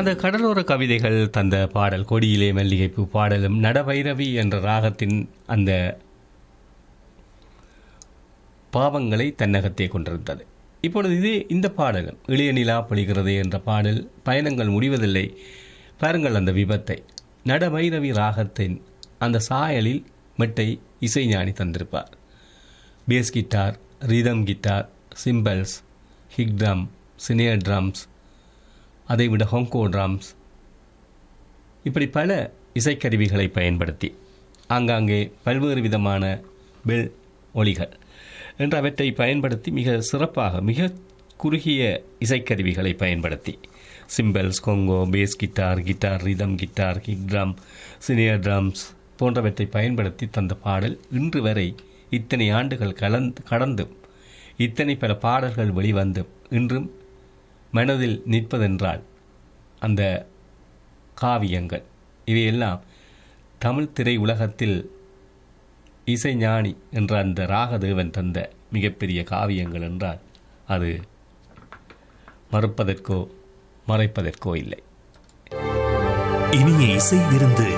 அந்த கடலோர கவிதைகள் தந்த பாடல் கொடியிலே மல்லிகைப்பூ பாடலும் நடபைரவி என்ற ராகத்தின் அந்த பாவங்களை தன்னகத்தே கொண்டிருந்தது இப்பொழுது இதே இந்த பாடலும் இளைய நிலா பொழிகிறது என்ற பாடல் பயணங்கள் முடிவதில்லை பாருங்கள் அந்த விபத்தை நடபைரவி ராகத்தின் அந்த சாயலில் மெட்டை இசைஞானி தந்திருப்பார் bass guitar rhythm guitar cymbals kick drum snare drums அதைவிட ஹோங்கோ ட்ரம்ஸ் இப்படி பல இசைக்கருவிகளை பயன்படுத்தி ஆங்காங்கே பல்வேறு விதமான பெல் ஒலிகள் என்று அவற்றை பயன்படுத்தி மிக சிறப்பாக மிக குறுகிய இசைக்கருவிகளை பயன்படுத்தி cymbals conga bass guitar guitar rhythm guitar kick drum snare drums போன்றவற்றை பயன்படுத்தி தந்த பாடல் இன்று வரை இத்தனை ஆண்டுகள் கலந்து கடந்தும் இத்தனை பல பாடல்கள் வெளிவந்தும் இன்றும் மனதில் நிற்பதென்றால் அந்த காவியங்கள் இவையெல்லாம் தமிழ் திரை உலகத்தில் இசைஞானி என்ற அந்த ராகதேவன் தந்த மிகப்பெரிய காவியங்கள் என்றால் அது மறுப்பதற்கோ மறைப்பதற்கோ இல்லை இனிய இசை விருந்து